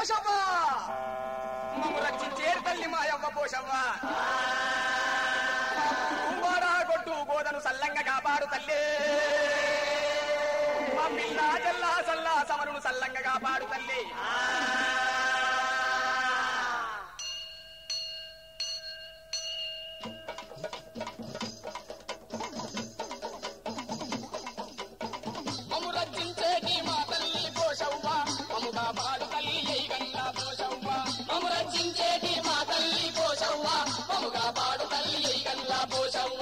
పోషవ్వ మమ్ము రక్షించేరు తల్లి మాయవ్వ పోషవ్వ వాడా కొట్టు గోదను సల్లంగా కాపాడు తల్లి మా పిల్ల జల్లా సల్లా సమరును సల్లంగా కాపాడు తల్లి మము రక్షించేటి మా తల్లి పోషవ్వ మముగా పాడు తల్లి గంగా పోషవ్వ మము రక్షించేటి మా తల్లి పోషవ్వ మముగా పాడు తల్లి గంగా పోషవ్వ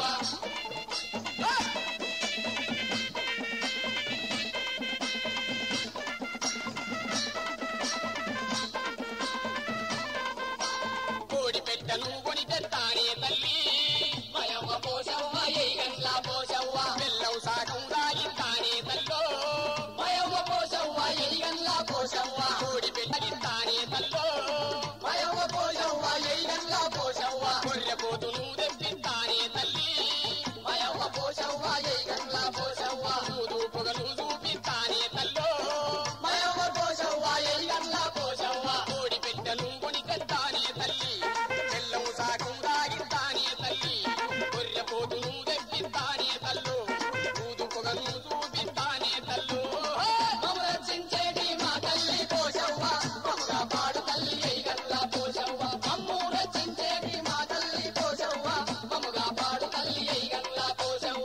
కోడి పెట్టను కొని తెత్తానే తల్లి మయవ్వ పోషవ్వ ఏ గంగా పోషవ్వ బెల్లం సాగం దాగిస్తానే తల్లో మయవ్వ పోషవ్వ ఏ గంగా పోషవ్వ కోడి పెట్టగిస్తానే తల్లో మయవ్వ పోషవ్వ ఏ గంగా పోషవ్వ గొర్రె పోతును తెప్పిస్తానే తల్లి మయవ్వ పోషవ్వ ఏ గంగా పోషవ్వ మూదు పొగలు చూపిస్తానే తల్లో మయవ్వ పోషవ్వ ఏ గంగా పోషవ్వ కోడి పెట్టను కొని తెత్తానే తల్లి బెల్లం సాగం దాగిస్తానే తల్లి గొర్రె పోతును తెప్పిస్తానే తల్లు ఊదు పొగలు చూపిస్తానే తల్లు మమ్మ రక్షించేటి మా తల్లి పోషవ్వ మమ్మగా పాడు తల్లి గల్లా పోషవ్వ మమ్ము రక్షించేటి మా తల్లి పోషవ్వ మమ్మగా పాడు తల్లి గల్లా పోషవ్వ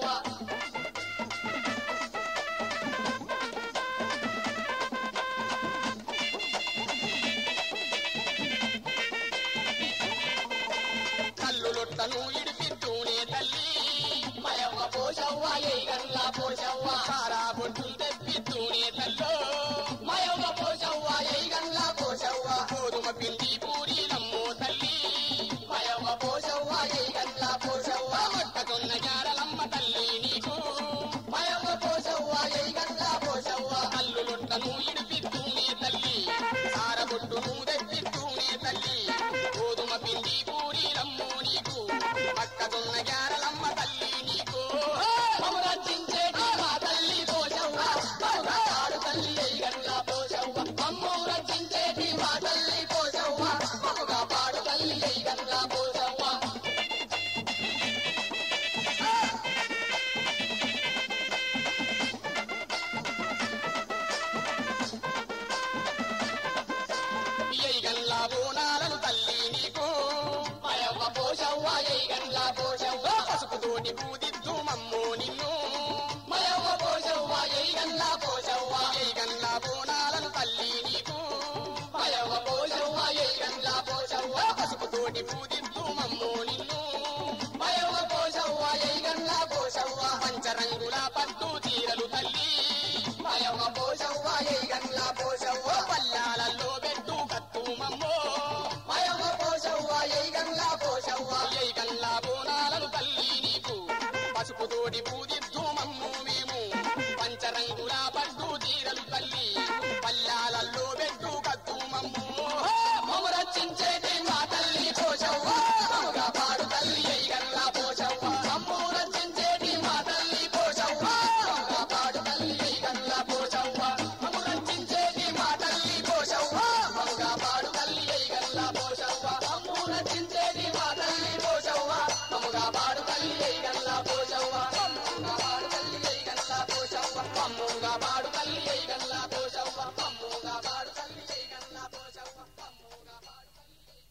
కల్లు లొట్టను ఇడిపిస్తూనే తల్లి మయమ్మ పోషవ్వ ఏ గల్లా పోషవ్వ సారా బొట్టు తెప్పిస్తూనే తల్లో మయమ్మ పోషవ్వ ఏ గల్లా పోషవ్వ గోధుమ పిండి పూరీలమ్మో తల్లి మయమ్మ పోషవ్వ ఏ గల్లా పోషవ్వ మొక్కజొన్న జారలమ్మ తల్లి నీకు మయమ్మ పోషవ్వ ఏ గల్లా పోషవ్వ కల్లు లొట్టను ఇడిపిస్తూనే తల్లి సార బొట్టును తెప్పిస్తూనే తల్లి గోధుమ పిండి పూరీలమ్మో నీకు పక్కదున్న గ్యారలమ్మ తల్లి నీకు మమ్ము రక్షించేటి మా తల్లి పోషవ్వ మమ్ముగా పాడు తల్లి గల్లా పోషవ్వ మమ్ము రక్షించేటి మా తల్లి పోషవ్వ మమ్ముగా పాడు తల్లి గల్లా పోషవ్వ ఎయిగల్లా బోనాలను తల్లి నీకు మయవ్వ పోషవ్వ ఎయిగల్లా పోషవ్వ పసుపుతోటి పూదిద్దు మమ్మో నిన్ను మయవ్వ పోషవ్వ ఎయిగల్లా పోషవ్వ ఎయిగల్లా బోనాలను తల్లి నీకు మయవ్వ పోషవ్వ ఎయిగల్లా పోషవ్వ పసుపుతోటి పూదిద్దు మమ్మో నిన్ను మయవ్వ పోషవ్వ ఎయిగల్లా పోషవ్వ పంచరంగుల పట్టు చీరలు తల్లి మయవ్వ పోషవ్వ ఎయిగల్లా పోషవ్వ పల్లాలలో పెట్టు కత్తు మమ్మో మయవ్వ పోషవ్వ ఎయిగల్లా పోషవ్వ ఎయిగల్లా బోనాలను తల్లి నీకు పసుపుతోటి పూజిద్దు మమ్ము మేము పంచరంగుల పట్టు చీరలు తల్లి పల్లాలలో పెట్టు కత్తు మమ్ము మమ్ము రక్షించేటి మా తల్లి పోషవ్వ మమ్ముగా పాడు తల్లి ఎయిగల్లా పోషవ్వ మమ్ము రక్షించేటి మా తల్లి పోషవ్వ మమ్ముగా పాడు తల్లి ఎయిగల్లా పోషవ్వ మమ్ము రక్షించేటి మా తల్లి పోషవ్వ మమ్ముగా పాడు తల్లి ఎయిగల్లా పోషవ్వ మమ్ము రక్షించేటి మా తల్లి పోషవ్వ మమ్ముగా పాడు తల్లి ఎయిగల్లా పోషవ్వ మమ్ముగా పాడు తల్లి ఎయిగల్లా పోషవ్వ మమ్ముగా పాడు తల్లి ఎయిగల్లా